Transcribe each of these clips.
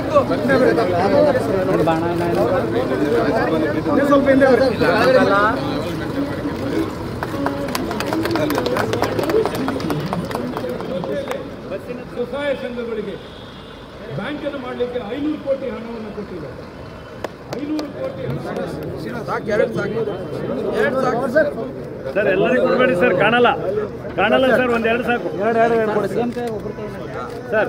ಸ್ವಸಹಾಯ ಸಂಘಗಳಿಗೆ ಬ್ಯಾಂಕನ್ನು ಮಾಡಲಿಕ್ಕೆ ಐನೂರು ಕೋಟಿ ಹಣವನ್ನು ಕೊಟ್ಟಿದ್ದಾರೆ ಐನೂರು ಕೋಟಿ ಹಣ ಸರ್ ಎಲ್ಲರಿಗೂ ಕೊಡಬೇಡಿ ಸರ್ ಕಾಣಲ್ಲ ಕಾಣಲ್ಲ ಸರ್ ಒಂದ್ ಎರಡು ಸಾಕು sir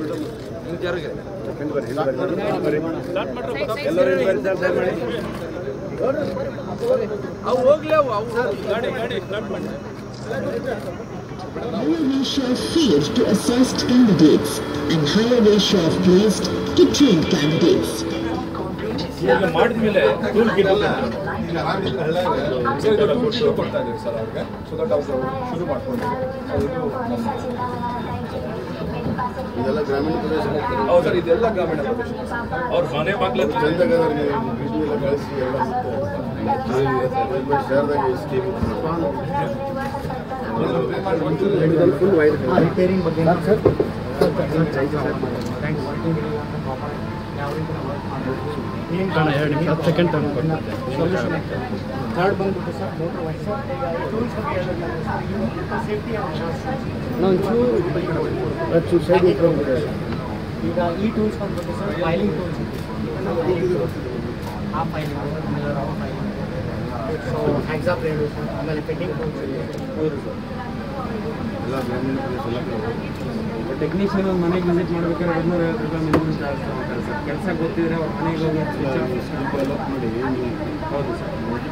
Lower ratio of field to assessed candidates and higher ratio of placed to trained candidates. ಮಾಡಿದ್ಮೇಲೆ ಟೂಲ್ ಕಿಟ್ ಕೊಡ್ತಾ ಇದ್ದೀವಿ ಸರ್ ಅವ್ರಿಗೆ ಸೊ ದಟ್ ಅವರು ಶುರು ಮಾಡ್ಕೊಂಡು ಇದೆಲ್ಲ ಗ್ರಾಮೀಣ ಪ್ರದೇಶ ಹೌದು ಸರ್ ಇದೆಲ್ಲ ಗ್ರಾಮೀಣ ಪ್ರದೇಶ ಅವ್ರ ಮನೆ ಬಾಗ್ಲ ಚಂದಗದವ್ರಿಗೆ ಬೀದಿ ಎಲ್ಲ ಕಳಿಸಿ ಎಲ್ಲ ಸಿಗ್ತದೆ ಶಹರದಾಗ ಸ್ಕೀಮ್ ಕಾಣ ಎರಡು ನಿಮಿಷ ಹತ್ತು ಸೆಕೆಂಡ್ ಈಗ ಈ ಟೂಲ್ಸ್ ಬಂದ್ಬಿಟ್ಟು ಸರ್ ಫೈಲಿಂಗ್ ಟೂಲ್ಸ್ ಆ ಫೈಲಿಂಗ್ ಆಮೇಲೆ ರಾ ಫೈಲಿಂಗ್ ಸೊ ಎಕ್ಸಾಮ್ ರೆಡ್ಯೂಷನ್ ಆಮೇಲೆ ಪೆಂಡಿಂಗ್ ಟೂಲ್ಸ್ ಇದೆ ಎಲ್ಲ ಗ್ರಾಮೀಣ ಪ್ರದೇಶ ಎಲ್ಲ ಟೆಕ್ನಿಷಿಯನ್ ಒಂದು ಮನೆಗೆ ವಿಸಿಟ್ ಮಾಡ್ಬೇಕಾದ್ರೆ ಐದುನೂರ ಐವತ್ತು ರೂಪಾಯಿ ಮಿನಿಮಮ್ ಚಾರ್ಜ್ ತಗೋತಾರೆ ಸರ್ ಕೆಲಸ ಗೊತ್ತಿದ್ರೆ ಅವ್ರ ಮನೆಗೆ ಹೋಗಿ ಸ್ವಿಚ್ ಆಫ್ ಡೆವಲಪ್ ಮಾಡಿ ಏನು ಹೌದು sir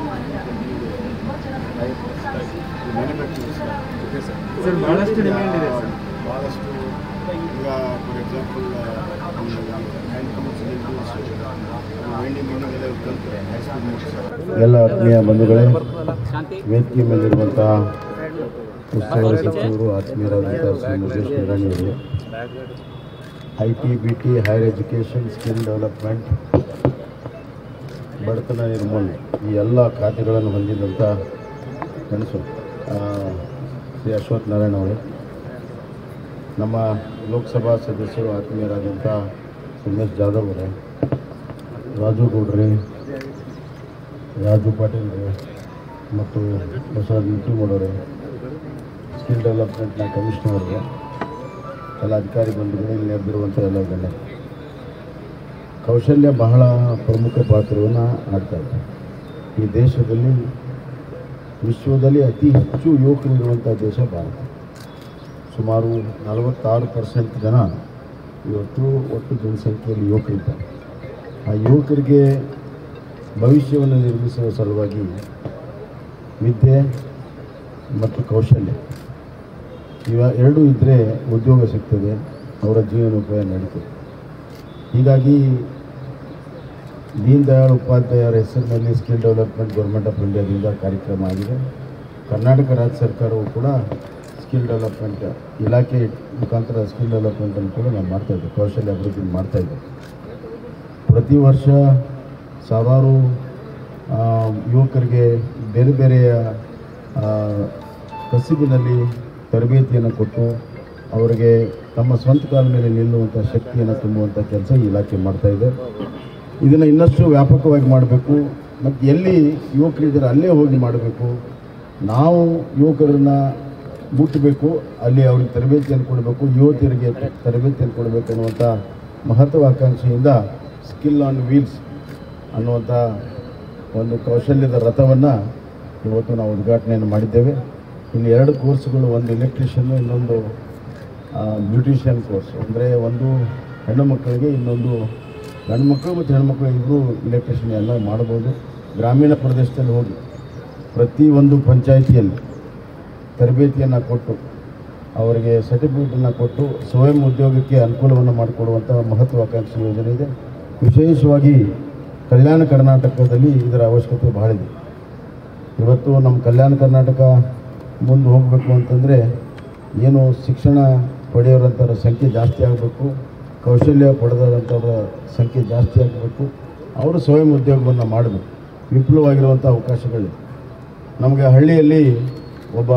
manufacturing okay sir sir ಭಾಳಷ್ಟು ಡಿಮ್ಯಾಂಡ್ ಇದೆ ಸರ್ ಭಾಳಷ್ಟು ಈಗ for example hand commerce winding ಎಲ್ಲ ಕಲ್ತ್ರೆ ಹೈಸ್ಕೂಲ್ ಎಲ್ಲ ಆತ್ಮೀಯ ಬಂಧುಗಳೇ ವೇದಿಕೆ ಮೇಲಿರುವಂತಹ ಉಸ್ತುವಾರಿ ಸಚಿವರು ಆತ್ಮೀಯರಾದಂಥ ಶ್ರೀ ಮುಖೇಶ್ ನಿರಾಣಿ ಅವರು I T B T higher education skill development ಬಡತನ ನಿರ್ಮೂಲನೆ ಈ ಎಲ್ಲ ಖಾತೆಗಳನ್ನು ಹೊಂದಿದಂಥ ಗಣಸು ಆ, ಶ್ರೀ ಅಶ್ವಥ್ ನಾರಾಯಣ ಅವರು ನಮ್ಮ ಲೋಕಸಭಾ ಸದಸ್ಯರು ಆತ್ಮೀಯರಾದಂಥ ಉಮೇಶ್ ಜಾಧವ್ ಅವರೇ ರಾಜು ಗೌಡ್ರೆ ರಾಜು ಪಾಟೀಲ್ ರೇ ಮತ್ತು ಬಸವರಾಜ್ ನಿಟ್ಟಿಮೂಡವ್ರೆ ಸ್ಕಿಲ್ ಡೆವಲಪ್ಮೆಂಟ್ನ ಕಮಿಷನರ್ ಅವರೇ ಎಲ್ಲ ಅಧಿಕಾರಿ ಬಂಧುಗಳು ಇಲ್ಲಿ ನೆರೆದಿರುವಂಥ ಎಲ್ಲ ಗಣ್ಯರು ಕೌಶಲ್ಯ ಬಹಳ ಪ್ರಮುಖ ಪಾತ್ರವನ್ನು ಆಡ್ತಾ ಇದೆ ಈ ದೇಶದಲ್ಲಿ ವಿಶ್ವದಲ್ಲಿ ಅತಿ ಹೆಚ್ಚು ಯುವಕರಿರುವಂಥ ದೇಶ ಭಾರತ ಸುಮಾರು ನಲವತ್ತಾರು ಪರ್ಸೆಂಟ್ ಜನ ಇವತ್ತು ಒಟ್ಟು ಜನಸಂಖ್ಯೆಯಲ್ಲಿ ಯುವಕರಿದ್ದಾರೆ ಆ ಯುವಕರಿಗೆ ಭವಿಷ್ಯವನ್ನು ನಿರ್ಮಿಸುವ ಸಲುವಾಗಿ ವಿದ್ಯೆ ಮತ್ತು ಕೌಶಲ್ಯ ಇವ ಎರಡೂ ಇದ್ದರೆ ಉದ್ಯೋಗ ಸಿಗ್ತದೆ ಅವರ ಜೀವನೋಪಾಯ ನಡೀತದೆ ಹೀಗಾಗಿ ದೀನ್ ದಯಾಳ್ ಉಪಾಧ್ಯಾಯರ ಹೆಸರಿನಲ್ಲಿ ಸ್ಕಿಲ್ ಡೆವಲಪ್ಮೆಂಟ್ ಗೌರ್ಮೆಂಟ್ ಆಫ್ ಇಂಡಿಯಾದಿಂದ ಕಾರ್ಯಕ್ರಮ ಆಗಿದೆ ಕರ್ನಾಟಕ ರಾಜ್ಯ ಸರ್ಕಾರವು ಕೂಡ ಸ್ಕಿಲ್ ಡೆವಲಪ್ಮೆಂಟ್ ಇಲಾಖೆ ಮುಖಾಂತರ ಸ್ಕಿಲ್ ಡೆವಲಪ್ಮೆಂಟನ್ನು ಕೂಡ ನಾವು ಮಾಡ್ತಾಯಿದ್ದೇವೆ ಕೌಶಲ್ಯ ಅಭಿವೃದ್ಧಿ ಮಾಡ್ತಾಯಿದ್ದೇವೆ ಪ್ರತಿ ವರ್ಷ ಸಾವಿರಾರು ಆ, ಯುವಕರಿಗೆ ಬೇರೆ ಬೇರೆಯ ಆ, ಕಸುಬಿನಲ್ಲಿ ತರಬೇತಿಯನ್ನು ಕೊಟ್ಟು ಅವರಿಗೆ ತಮ್ಮ ಸ್ವಂತ ಕಾಲ ಮೇಲೆ ನಿಲ್ಲುವಂಥ ಶಕ್ತಿಯನ್ನು ತುಂಬುವಂಥ ಕೆಲಸ ಈ ಇಲಾಖೆ ಮಾಡ್ತಾಯಿದೆ ಇದನ್ನು ಇನ್ನಷ್ಟು ವ್ಯಾಪಕವಾಗಿ ಮಾಡಬೇಕು ಮತ್ತು ಎಲ್ಲಿ ಯುವಕರಿದ್ದಾರೆ ಅಲ್ಲೇ ಹೋಗಿ ಮಾಡಬೇಕು ನಾವು ಯುವಕರನ್ನ ಮುಟ್ಟಬೇಕು ಅಲ್ಲಿ ಅವ್ರಿಗೆ ತರಬೇತಿಯನ್ನು ಕೊಡಬೇಕು ಯುವತಿಯರಿಗೆ ತರಬೇತಿಯನ್ನು ಕೊಡಬೇಕು ಅನ್ನುವಂಥ ಮಹತ್ವಾಕಾಂಕ್ಷೆಯಿಂದ ಸ್ಕಿಲ್ ಆನ್ ವೀಲ್ಸ್ ಅನ್ನುವಂಥ ಒಂದು ಕೌಶಲ್ಯದ ರಥವನ್ನು ಇವತ್ತು ನಾವು ಉದ್ಘಾಟನೆಯನ್ನು ಮಾಡಿದ್ದೇವೆ ಇಲ್ಲಿ ಎರಡು ಕೋರ್ಸ್ಗಳು ಒಂದು ಎಲೆಕ್ಟ್ರಿಷಿಯನ್ನು ಇನ್ನೊಂದು ಬ್ಯೂಟಿಷಿಯನ್ ಕೋರ್ಸ್ ಅಂದರೆ ಒಂದು ಹೆಣ್ಣು ಮಕ್ಕಳಿಗೆ ಇನ್ನೊಂದು ಗಂಡು ಮಕ್ಕಳು ಮತ್ತು ಹೆಣ್ಮಕ್ಳು ಇಬ್ಬರು ಎಲೆಕ್ಟ್ರಿಷಿಯನ್ ಎಲ್ಲ ಮಾಡ್ಬೋದು ಗ್ರಾಮೀಣ ಪ್ರದೇಶದಲ್ಲಿ ಹೋಗಿ ಪ್ರತಿ ಒಂದು ಪಂಚಾಯಿತಿಯಲ್ಲಿ ತರಬೇತಿಯನ್ನು ಕೊಟ್ಟು ಅವರಿಗೆ ಸರ್ಟಿಫಿಕೇಟನ್ನು ಕೊಟ್ಟು ಸ್ವಯಂ ಉದ್ಯೋಗಕ್ಕೆ ಅನುಕೂಲವನ್ನು ಮಾಡಿಕೊಡುವಂಥ ಮಹತ್ವಾಕಾಂಕ್ಷಿ ಯೋಜನೆ ಇದೆ ವಿಶೇಷವಾಗಿ ಕಲ್ಯಾಣ ಕರ್ನಾಟಕದಲ್ಲಿ ಇದರ ಅವಶ್ಯಕತೆ ಬಹಳ ಇದೆ ಇವತ್ತು ನಮ್ಮ ಕಲ್ಯಾಣ ಕರ್ನಾಟಕ ಮುಂದೆ ಹೋಗಬೇಕು ಅಂತಂದರೆ ಏನು ಶಿಕ್ಷಣ ಪಡೆಯೋರಂಥವ್ರ ಸಂಖ್ಯೆ ಜಾಸ್ತಿ ಆಗಬೇಕು ಕೌಶಲ್ಯ ಪಡೆದಂಥವ್ರ ಸಂಖ್ಯೆ ಜಾಸ್ತಿ ಆಗಬೇಕು ಅವರು ಸ್ವಯಂ ಉದ್ಯೋಗವನ್ನು ಮಾಡಬೇಕು ವಿಪುಲವಾಗಿರುವಂಥ ಅವಕಾಶಗಳಿವೆ ನಮಗೆ ಹಳ್ಳಿಯಲ್ಲಿ ಒಬ್ಬ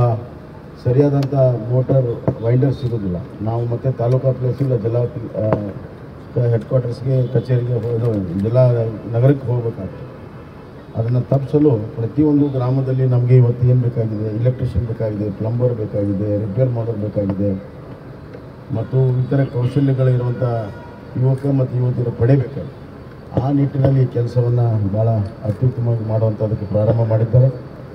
ಸರಿಯಾದಂಥ ಮೋಟಾರ್ ವೈಂಡರ್ ಸಿಗೋದಿಲ್ಲ ನಾವು ಮತ್ತೆ ತಾಲೂಕಾ ಪ್ಲೇಸಿಲ್ಲ ಜಿಲ್ಲಾ ಆ, ಹೆಡ್ ಕ್ವಾರ್ಟರ್ಸ್ಗೆ ಕಚೇರಿಗೆ ಹೋದು ಜಿಲ್ಲಾ ನಗರಕ್ಕೆ ಹೋಗಬೇಕಾಗ್ತದೆ ಅದನ್ನು ತಪ್ಪಿಸಲು ಪ್ರತಿಯೊಂದು ಗ್ರಾಮದಲ್ಲಿ ನಮಗೆ ಇವತ್ತು ಏನು ಬೇಕಾಗಿದೆ ಇಲೆಕ್ಟ್ರಿಷಿಯನ್ ಬೇಕಾಗಿದೆ ಪ್ಲಂಬರ್ ಬೇಕಾಗಿದೆ ರಿಪೇರ್ ಮಾಡೋರು ಬೇಕಾಗಿದೆ ಮತ್ತು ಇತರ ಕೌಶಲ್ಯಗಳಿರುವಂಥ ಯುವಕ ಮತ್ತು ಯುವತಿಯರು ಪಡೆಯಬೇಕಾಗಿದೆ ಆ ನಿಟ್ಟಿನಲ್ಲಿ ಕೆಲಸವನ್ನು ಭಾಳ ಅತ್ಯುತ್ತಮವಾಗಿ ಮಾಡುವಂಥದ್ದಕ್ಕೆ ಪ್ರಾರಂಭ ಮಾಡಿದ್ದಾರೆ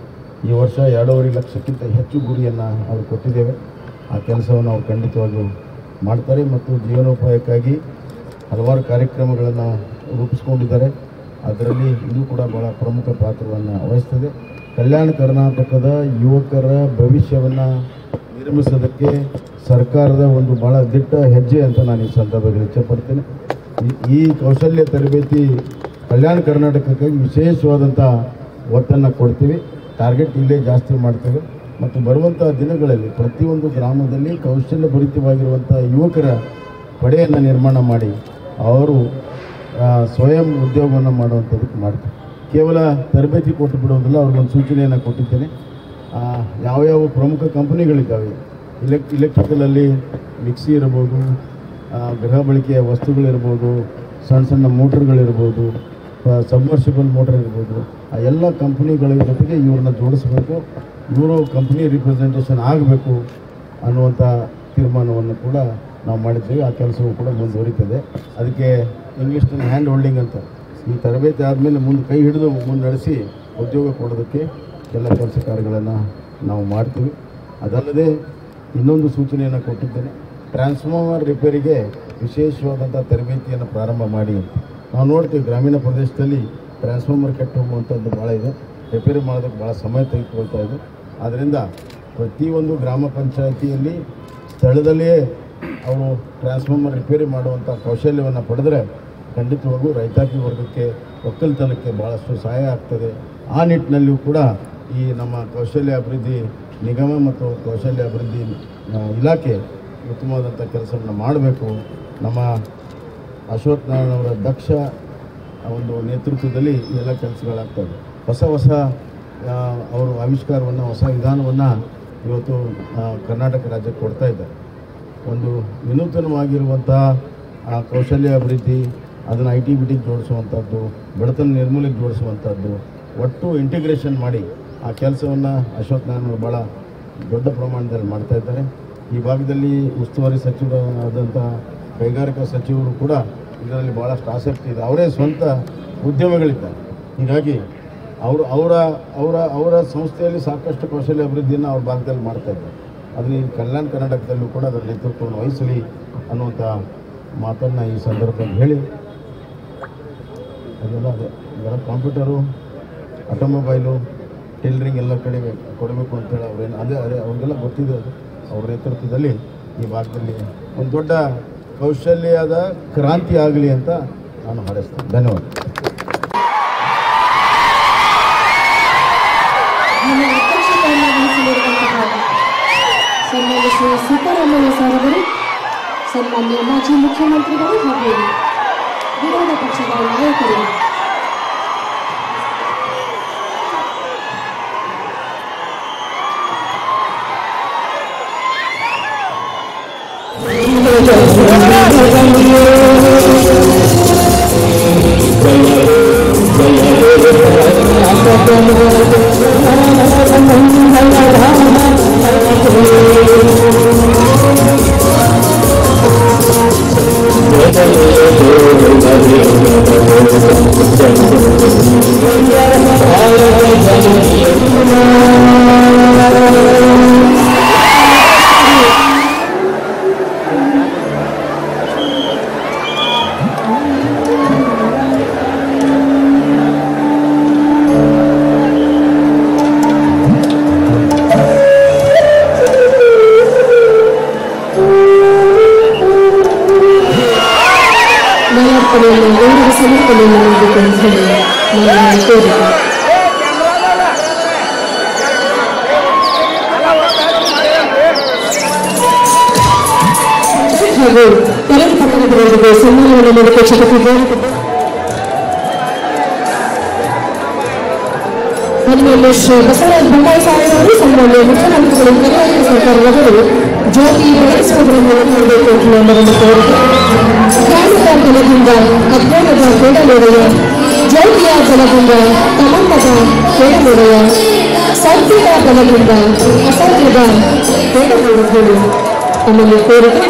ಈ ವರ್ಷ ಎರಡೂವರೆ ಲಕ್ಷಕ್ಕಿಂತ ಹೆಚ್ಚು ಗುರಿಯನ್ನು ಅವರು ಕೊಟ್ಟಿದ್ದೇವೆ ಆ ಕೆಲಸವನ್ನು ಅವರು ಖಂಡಿತವಾಗಿಯೂ ಮಾಡ್ತಾರೆ ಮತ್ತು ಜೀವನೋಪಾಯಕ್ಕಾಗಿ ಹಲವಾರು ಕಾರ್ಯಕ್ರಮಗಳನ್ನು ರೂಪಿಸ್ಕೊಂಡಿದ್ದಾರೆ ಅದರಲ್ಲಿ ಇದು ಕೂಡ ಭಾಳ ಪ್ರಮುಖ ಪಾತ್ರವನ್ನು ವಹಿಸ್ತದೆ ಕಲ್ಯಾಣ ಕರ್ನಾಟಕದ ಯುವಕರ ಭವಿಷ್ಯವನ್ನು ನಿರ್ಮಿಸೋದಕ್ಕೆ ಸರ್ಕಾರದ ಒಂದು ಭಾಳ ದಿಟ್ಟ ಹೆಜ್ಜೆ ಅಂತ ನಾನು ಈ ಸಂದರ್ಭದಲ್ಲಿ ಇಚ್ಛೆಪಡ್ತೇನೆ ಈ- ಈ ಕೌಶಲ್ಯ ತರಬೇತಿ ಕಲ್ಯಾಣ ಕರ್ನಾಟಕಕ್ಕಾಗಿ ವಿಶೇಷವಾದಂಥ ಒತ್ತನ್ನು ಕೊಡ್ತೀವಿ ಟಾರ್ಗೆಟ್ ಇಲ್ಲೇ ಜಾಸ್ತಿ ಮಾಡ್ತೇವೆ ಮತ್ತು ಬರುವಂಥ ದಿನಗಳಲ್ಲಿ ಪ್ರತಿಯೊಂದು ಗ್ರಾಮದಲ್ಲಿ ಕೌಶಲ್ಯ ಭರಿತವಾಗಿರುವಂಥ ಯುವಕರ ಪಡೆಯನ್ನು ನಿರ್ಮಾಣ ಮಾಡಿ ಅವರು ಆ, ಸ್ವಯಂ ಉದ್ಯೋಗವನ್ನು ಮಾಡುವಂಥದ್ದಕ್ಕೆ ಮಾಡ್ತಾರೆ ಕೇವಲ ತರಬೇತಿ ಕೊಟ್ಟು ಬಿಡೋದಿಲ್ಲ ಅವ್ರಿಗೊಂದು ಸೂಚನೆಯನ್ನು ಕೊಟ್ಟಿದ್ದೇನೆ ಆ, ಯಾವ್ಯಾವ ಪ್ರಮುಖ ಕಂಪನಿಗಳಿದ್ದಾವೆ ಇಲೆಕ್ ಇಲೆಕ್ಟ್ರಿಕಲಲ್ಲಿ ಮಿಕ್ಸಿ ಇರ್ಬೋದು ಆ, ಗೃಹ ಬಳಕೆಯ ವಸ್ತುಗಳಿರ್ಬೋದು ಸಣ್ಣ ಸಣ್ಣ ಮೋಟ್ರ್ಗಳಿರ್ಬೋದು ಸಬ್ಮರ್ಸಿಬಲ್ ಮೋಟ್ರ್ ಇರ್ಬೋದು ಆ ಎಲ್ಲ ಕಂಪ್ನಿಗಳ ಜೊತೆಗೆ ಇವ್ರನ್ನ ಜೋಡಿಸ್ಬೇಕು ಇವರು ಕಂಪ್ನಿ ರಿಪ್ರೆಸೆಂಟೇಷನ್ ಆಗಬೇಕು ಅನ್ನುವಂಥ ತೀರ್ಮಾನವನ್ನು ಕೂಡ ನಾವು ಮಾಡಿದ್ದೇವೆ ಆ ಕೆಲಸವೂ ಕೂಡ ಮುಂದುವರಿತದೆ ಅದಕ್ಕೆ ಇಂಗ್ಲೀಷ್ನಲ್ಲಿ ಹ್ಯಾಂಡ್ ಹೋಲ್ಡಿಂಗ್ ಅಂತ ಈ ತರಬೇತಿ ಆದಮೇಲೆ ಮುಂದೆ ಕೈ ಹಿಡಿದು ಮುಂದೆ ನಡೆಸಿ ಉದ್ಯೋಗ ಕೊಡೋದಕ್ಕೆ ಎಲ್ಲ ಕೆಲಸ ಕಾರ್ಯಗಳನ್ನು ನಾವು ಮಾಡ್ತೀವಿ ಅದಲ್ಲದೆ ಇನ್ನೊಂದು ಸೂಚನೆಯನ್ನು ಕೊಟ್ಟಿದ್ದೇನೆ ಟ್ರಾನ್ಸ್ಫಾರ್ಮರ್ ರಿಪೇರಿಗೆ ವಿಶೇಷವಾದಂಥ ತರಬೇತಿಯನ್ನು ಪ್ರಾರಂಭ ಮಾಡಿ ಅಂತ ನಾವು ನೋಡ್ತೀವಿ ಗ್ರಾಮೀಣ ಪ್ರದೇಶದಲ್ಲಿ ಟ್ರಾನ್ಸ್ಫಾರ್ಮರ್ ಕೆಟ್ಟು ಹೋಗುವಂಥದ್ದು ಭಾಳ ಇದೆ ರಿಪೇರಿ ಮಾಡೋದಕ್ಕೆ ಭಾಳ ಸಮಯ ತೆಗೆದುಕೊಳ್ತಾ ಇದೆ ಆದ್ದರಿಂದ ಪ್ರತಿಯೊಂದು ಗ್ರಾಮ ಪಂಚಾಯಿತಿಯಲ್ಲಿ ಸ್ಥಳದಲ್ಲಿಯೇ ಅವರು ಟ್ರಾನ್ಸ್ಫಾರ್ಮರ್ ರಿಪೇರಿ ಮಾಡುವಂಥ ಕೌಶಲ್ಯವನ್ನು ಪಡೆದರೆ ಖಂಡಿತವಾಗೂ ರೈತಾಪಿ ವರ್ಗಕ್ಕೆ ಒಕ್ಕಲ್ತನಕ್ಕೆ ಭಾಳಷ್ಟು ಸಹಾಯ ಆಗ್ತದೆ ಆ ನಿಟ್ಟಿನಲ್ಲಿಯೂ ಕೂಡ ಈ ನಮ್ಮ ಕೌಶಲ್ಯ ಅಭಿವೃದ್ಧಿ ನಿಗಮ ಮತ್ತು ಕೌಶಲ್ಯ ಅಭಿವೃದ್ಧಿ ಆ, ಇಲಾಖೆ ಉತ್ತಮವಾದಂಥ ಕೆಲಸವನ್ನು ಮಾಡಬೇಕು ನಮ್ಮ ಅಶ್ವಥ್ ನಾರಾಯಣ ಅವರ ದಕ್ಷ ಒಂದು ನೇತೃತ್ವದಲ್ಲಿ ಈ ಎಲ್ಲ ಕೆಲಸಗಳಾಗ್ತವೆ ಹೊಸ ಹೊಸ ಆ, ಅವರು ಆವಿಷ್ಕಾರವನ್ನು ಹೊಸ ವಿಧಾನವನ್ನು ಇವತ್ತು ಆ, ಕರ್ನಾಟಕ ರಾಜ್ಯಕ್ಕೆ ಕೊಡ್ತಾ ಇದ್ದಾರೆ ಒಂದು ವಿನೂತನವಾಗಿರುವಂಥ ಆ, ಕೌಶಲ್ಯ ಅಭಿವೃದ್ಧಿ ಅದನ್ನು ಐ ಟಿ ಬಿ ಟಿಗೆ ಜೋಡಿಸುವಂಥದ್ದು ಬಡತನ ನಿರ್ಮೂಲನೆಗೆ ಜೋಡಿಸುವಂಥದ್ದು ಒಟ್ಟು ಇಂಟಿಗ್ರೇಷನ್ ಮಾಡಿ ಆ ಕೆಲಸವನ್ನು ಅಶ್ವಥ್ ನಾರಾಯಣ ಭಾಳ ದೊಡ್ಡ ಪ್ರಮಾಣದಲ್ಲಿ ಮಾಡ್ತಾ ಇದ್ದಾರೆ ಈ ಭಾಗದಲ್ಲಿ ಉಸ್ತುವಾರಿ ಸಚಿವರಾದಂಥ ಕೈಗಾರಿಕಾ ಸಚಿವರು ಕೂಡ ಇದರಲ್ಲಿ ಭಾಳಷ್ಟು ಆಸಕ್ತಿ ಇದೆ ಅವರೇ ಸ್ವಂತ ಉದ್ಯಮಗಳಿದ್ದಾರೆ ಹೀಗಾಗಿ ಅವರು ಅವರ ಅವರ ಅವರ ಸಂಸ್ಥೆಯಲ್ಲಿ ಸಾಕಷ್ಟು ಕೌಶಲ್ಯ ಅಭಿವೃದ್ಧಿಯನ್ನು ಅವ್ರ ಭಾಗದಲ್ಲಿ ಮಾಡ್ತಾ ಇದ್ದಾರೆ ಅದನ್ನು ಈ ಕಲ್ಯಾಣ ಕರ್ನಾಟಕದಲ್ಲೂ ಕೂಡ ಅದರ ನೇತೃತ್ವವನ್ನು ವಹಿಸಲಿ ಅನ್ನುವಂಥ ಮಾತನ್ನು ಈ ಸಂದರ್ಭದಲ್ಲಿ ಹೇಳಿ ಅದೆಲ್ಲ ಅದೇ ಇದೆಲ್ಲ ಕಂಪ್ಯೂಟರು ಆಟೋಮೊಬೈಲು ಟೈಲರಿಂಗ್ ಎಲ್ಲ ಕಡೆ ಕೊಡಬೇಕು ಅಂತೇಳಿ ಅವ್ರೇನು ಅದೇ ಅದೇ ಅವ್ರಿಗೆಲ್ಲ ಗೊತ್ತಿದೆ ಅದು ಅವ್ರ ನೇತೃತ್ವದಲ್ಲಿ ಈ ಭಾಗದಲ್ಲಿ ಒಂದು ದೊಡ್ಡ ಕೌಶಲ್ಯದ ಕ್ರಾಂತಿ ಆಗಲಿ ಅಂತ ನಾನು ಹಾರೈಸ್ತೇನೆ ಧನ್ಯವಾದ ನಮ್ಮ ಅಧ್ಯಕ್ಷತೆಯನ್ನು ವಹಿಸಲಿರುವಂತಹ ಸನ್ಮಾನ್ಯ ಶ್ರೀ ಸಿದ್ದರಾಮಯ್ಯ ಸಾಹೇಬರು ಸನ್ಮಾನ್ಯ ಮಾಜಿ ಮುಖ್ಯಮಂತ್ರಿಗಳು ಹಾಗೂ ವಿರೋಧ ಪಕ್ಷದ ನಾಯಕರು ಮಾಲಾರ್ಪಣೆಯನ್ನು ಗೌರವ ಸಮರ್ಪಣೆಯನ್ನು ಮಾಡಬೇಕು ಅಂತ ಹೇಳಿ ನಾನು ಕೋರಿದೆ ಹಾಗೂ ಎರಡು ಪಟ್ಟಣದವರಿಗೆ ಸನ್ಮಾನವನ್ನು ಮಾಡಬೇಕು ಕ್ಷೇತ್ರಕ್ಕೆ ಮನೆಯಲ್ಲಿ ಶ್ರೀ ಬಸವರಾಜ ಬೊಮ್ಮಾಯಿ ಸಾಹೇಬರು ಸನ್ಮಾನ್ಯ ಮುಖ್ಯಮಂತ್ರಿಗಳು ಕರ್ನಾಟಕ ಸರ್ಕಾರದವರು ಜ್ಯೋತಿ ಬೆಳೆಸುವುದನ್ನು ಮಾಡಬೇಕು ಅಂತ ನಮ್ಮನ್ನು ಕೋರಿದೆ ಸ್ನಾನಿಕ ಬಲದಿಂದ ಅಜ್ಞಾನದ ಕೆಡಲೊಡೆಯ ಜ್ಯೋತಿಯ ಬಲದಿಂದ ತಮನ್ನದ ಕೆಡಲೊಡೆಯ ಸತ್ಯದ ಬಲದಿಂದ ಅಸತ್ಯದ ಕೆಡಲೊಡೆಗಳು ನಮ್ಮನ್ನು ಕೋರಿಕೆ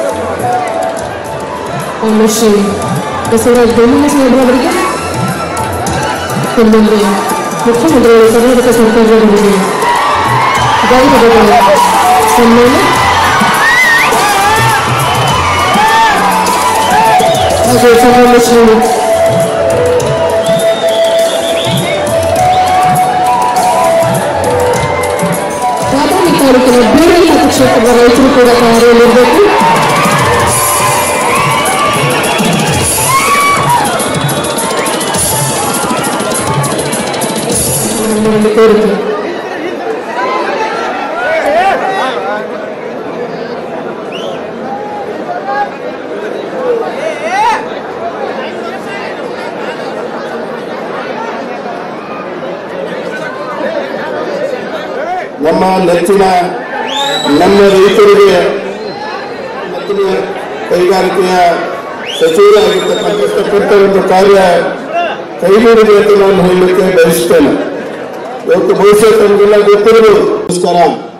ನಮ್ಮ ಶ್ರೀ ಬಸವರಾಜ ಬೊಮ್ಮಾಯಿ ಸಾಹೇಬ್ರವರಿಗೆ ಒಂದೊಂದು ಮುಖ್ಯಮಂತ್ರಿಗಳು ಕರ್ನಾಟಕ ಸರ್ಕಾರದವರಿಗೆ ಗೌರವದ ಸನ್ಮಾನ ಹಾಗೆ ಸನ್ಮಾನ್ಯ ಶ್ರೀ ಬಾದಾಮಿ ತಾಲೂಕಿನ ಬೀರಳ್ಳಿ ಕ್ಷೇತ್ರದ ರೈತರು ಕೂಡ ತಯಾರಿಯಲ್ಲಿರಬೇಕು ನಮ್ಮಲ್ಲಿ ಕೋರಿಕೆ ನಮ್ಮ ನೆಚ್ಚಿನ ನಮ್ಮ ರೈತರಿಗೆ ನೆಚ್ಚಿನ ಕೈಗಾರಿಕೆಯ ಸಚಿವರಾಗಿರ್ತಕ್ಕಂಥ ಕಷ್ಟಪಟ್ಟ ಒಂದು ಕಾರ್ಯ ಕೈಗೂಡಿದೆ ಅಂತ ನಾನು ಹೇಳಲಿಕ್ಕೆ ಬಯಸ್ತೇನೆ ಇವತ್ತು ಬಹುಶಃ ತಮಗೆಲ್ಲ ಗೊತ್ತಿರಬಹುದು ನಮಸ್ಕಾರ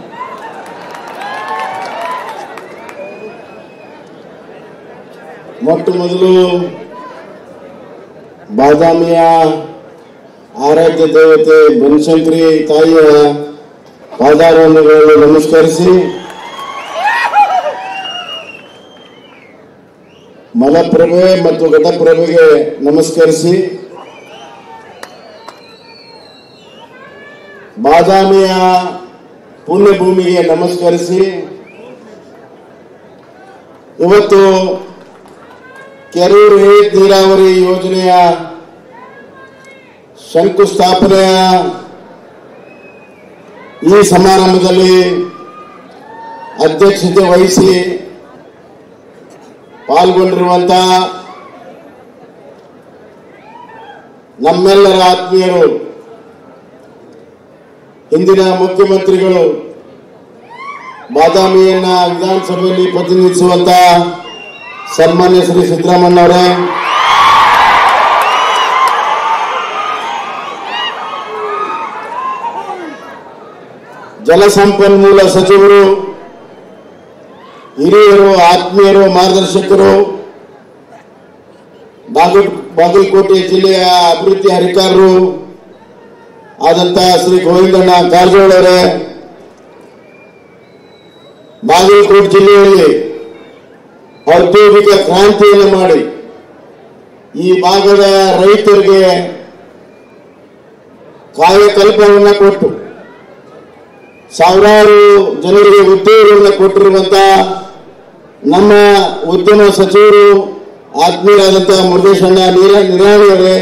ಮೊಟ್ಟ ಮೊದಲು ಬಾದಾಮಿಯ ಆರಾಧ್ಯ ದೇವತೆ ಬನಶಂಕರಿ ತಾಯಿಯ ಪಾದಾರವನ್ನು ನಮಸ್ಕರಿಸಿ ಮಲಪ್ರಭೆ ಮತ್ತು ಘಟಪ್ರಭೆಗೆ ನಮಸ್ಕರಿಸಿ ಬಾದಾಮಿಯ ಪುಣ್ಯಭೂಮಿಗೆ ನಮಸ್ಕರಿಸಿ ಇವತ್ತು ಕೆರೂರು ಏತ್ ನೀರಾವರಿ ಯೋಜನೆಯ ಶಂಕುಸ್ಥಾಪನೆಯ ಈ ಸಮಾರಂಭದಲ್ಲಿ ಅಧ್ಯಕ್ಷತೆ ವಹಿಸಿ ಪಾಲ್ಗೊಂಡಿರುವಂತ ನಮ್ಮೆಲ್ಲರ ಆತ್ಮೀಯರು ಹಿಂದಿನ ಮುಖ್ಯಮಂತ್ರಿಗಳು ಬಾದಾಮಿಯನ್ನ ವಿಧಾನಸಭೆಯಲ್ಲಿ ಪ್ರತಿನಿಧಿಸುವಂತ ಸನ್ಮಾನ್ಯ ಶ್ರೀ ಸಿದ್ದರಾಮಣ್ಣವರೇ ಜಲಸಂಪನ್ಮೂಲ ಸಚಿವರು ಹಿರಿಯರು ಆತ್ಮೀಯರು ಮಾರ್ಗದರ್ಶಕರು ಬಾಗಲ್ ಬಾಗಲಕೋಟೆ ಜಿಲ್ಲೆಯ ಅಭಿವೃದ್ಧಿ ಅಧಿಕಾರರು ಆದಂತ ಶ್ರೀ ಗೋವಿಂದಣ್ಣ ಕಾರಜೋಳ ಅವರೇ ಬಾಗಲಕೋಟೆ ಜಿಲ್ಲೆಯಲ್ಲಿ ಔದ್ಯೋಗಿಕ ಕ್ರಾಂತಿಯನ್ನು ಮಾಡಿ ಈ ಭಾಗದ ರೈತರಿಗೆ ಕಾಯಕಲ್ಪವನ್ನು ಕೊಟ್ಟು ಸಾವಿರಾರು ಜನರಿಗೆ ಉದ್ಯೋಗಗಳನ್ನು ಕೊಟ್ಟಿರುವಂತ ನಮ್ಮ ಉದ್ಯಮ ಸಚಿವರು ಆತ್ಮೀಯರಾದಂತಹ ಮುರುಗೇಶಣ್ಣ ನೀರ ನಿರಾಣಿಯವರೇ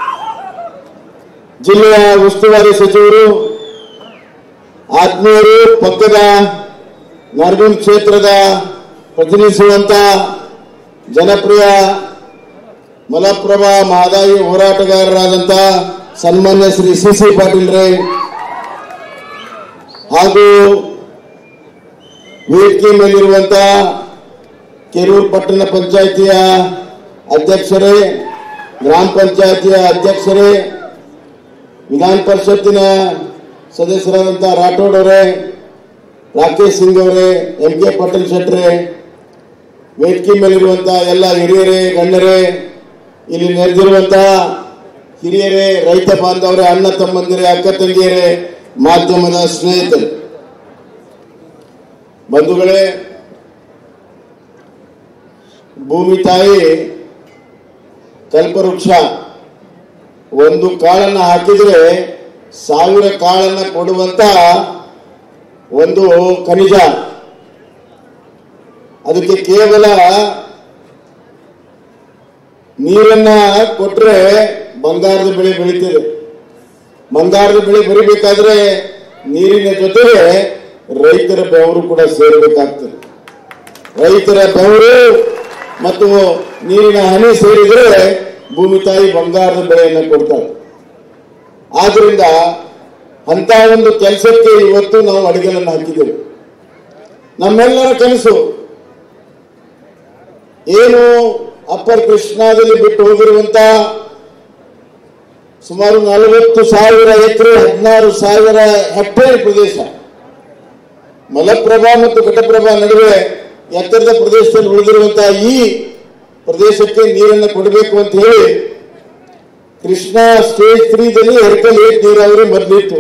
ಜಿಲ್ಲೆಯ ಉಸ್ತುವಾರಿ ಸಚಿವರು ಆತ್ಮೀಯರು ಪಕ್ಕದ ನರಗುಂದ್ ಕ್ಷೇತ್ರದ ಪ್ರತಿನಿಧಿಸುವಂತ ಜನಪ್ರಿಯ ಮಲಪ್ರಭಾ ಮಹದಾಯಿ ಹೋರಾಟಗಾರರಾದಂತ ಸನ್ಮಾನ್ಯ ಶ್ರೀ ಸಿ ಸಿ ಪಾಟೀಲ್ ರೇ ಹಾಗೂ ವೇದಿಕೆ ಮೇಲಿರುವಂತ ಕೆರೂರು ಪಟ್ಟಣ ಪಂಚಾಯಿತಿಯ ಅಧ್ಯಕ್ಷರೇ ಗ್ರಾಮ ಪಂಚಾಯಿತಿಯ ಅಧ್ಯಕ್ಷರೇ ವಿಧಾನ ಪರಿಷತ್ತಿನ ಸದಸ್ಯರಾದಂಥ ರಾಠೋಡ್ ಅವರೇ ರಾಕೇಶ್ ಸಿಂಗ್ ಅವರೇ ಎಂ ಕೆ ಪಾಟೀಲ್ ಶೆಟ್ರೆ ವೇದಿಕೆ ಮೇಲಿರುವಂತ ಎಲ್ಲ ಹಿರಿಯರೇ ಗಣ್ಯರೇ ಇಲ್ಲಿ ನೆರೆದಿರುವಂತ ಹಿರಿಯರೇ ರೈತ ಬಾಂಧವರೇ ಅಣ್ಣ ತಮ್ಮಂದಿರೇ ಅಕ್ಕ ತಂಗಿಯರೇ ಮಾಧ್ಯಮದ ಸ್ನೇಹಿತರು ಬಂಧುಗಳೇ ಭೂಮಿ ತಾಯಿ ಕಲ್ಪವೃಕ್ಷ ಒಂದು ಕಾಳನ್ನ ಹಾಕಿದ್ರೆ ಸಾವಿರ ಕಾಳನ್ನ ಕೊಡುವಂತ ಒಂದು ಖನಿಜ ಅದಕ್ಕೆ ಕೇವಲ ನೀರನ್ನ ಕೊಟ್ರೆ ಬಂಗಾರದ ಬೆಳೆ ಬೆಳೀತದೆ ಬಂಗಾರದ ಬೆಳೆ ಬರಿಬೇಕಾದ್ರೆ ನೀರಿನ ಜೊತೆಗೆ ರೈತರ ಬೆವರು ಕೂಡ ಸೇರಬೇಕಾಗ್ತದೆ ರೈತರ ಬೆವರು ಮತ್ತು ನೀರಿನ ಹನಿ ಸೇರಿದರೆ ಭೂಮಿ ತಾಯಿ ಬಂಗಾರದ ಬೆಳೆಯನ್ನು ಕೊಡ್ತಾಳೆ ಆದ್ರಿಂದ ಅಂತ ಒಂದು ಕೆಲಸಕ್ಕೆ ಇವತ್ತು ನಾವು ಅಡಿಗೆಗಳನ್ನು ಹಾಕಿದ್ದೇವೆ ನಮ್ಮೆಲ್ಲರ ಕನಸು ಏನು ಅಪ್ಪರ್ ಕೃಷ್ಣಾದಲ್ಲಿ ಬಿಟ್ಟು ಹೋಗಿರುವಂತ ಸುಮಾರು ನಲವತ್ತು ಸಾವಿರ ಎಕರೆ ಹದಿನಾರು ಸಾವಿರ ಹೆಕ್ಟೇರ್ ಪ್ರದೇಶ ಮಲಪ್ರಭಾ ಮತ್ತು ಘಟಪ್ರಭಾ ನಡುವೆ ಎತ್ತರದ ಪ್ರದೇಶದಲ್ಲಿ ಉಳಿದಿರುವಂತಹ ಈ ಪ್ರದೇಶಕ್ಕೆ ನೀರನ್ನು ಕೊಡಬೇಕು ಅಂತ ಹೇಳಿ ಕೃಷ್ಣಾ ಸ್ಟೇಜ್ ತ್ರೀದಲ್ಲಿ ಹೆರ್ಕಲ್ ಏಟ್ ನೀರಾವರಿ ಮೊದಲಿತ್ತು